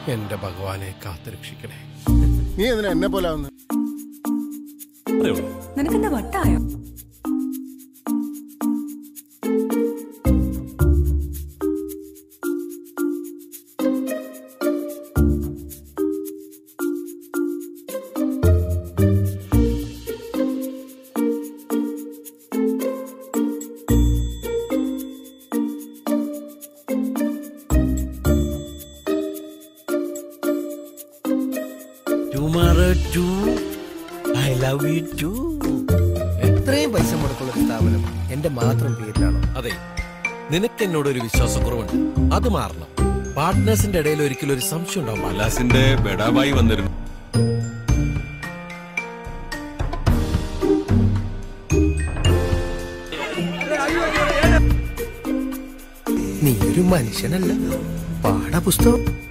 എന്റെ ഭഗവാനെ കാത്തുരക്ഷിക്കണേ നീ എന്തിനാ എന്നെ പോലെ ആവുന്നത് നിനക്കെന്താ വട്ടായോ tomorrow too I love you too ഇത്രയും പൈസ മുടക്കുള്ള ഒരു സ്ഥാപനം എന്റെ മാത്രം പേരിലാണോ അതെ നിനക്ക് എന്നോട് ഒരു വിശ്വാസക്കുറവുണ്ട് അത് മാറണം പാർട്ട്നേഴ്സിന്റെ ഇടയിൽ ഒരിക്കലും ഒരു സംശയം ഉണ്ടാവും പാടില്ല. പലാസിന്റെ ബെഡാബായി വന്നിരുന്നു നീ ഒരു മനുഷ്യനല്ല പാഠപുസ്തകം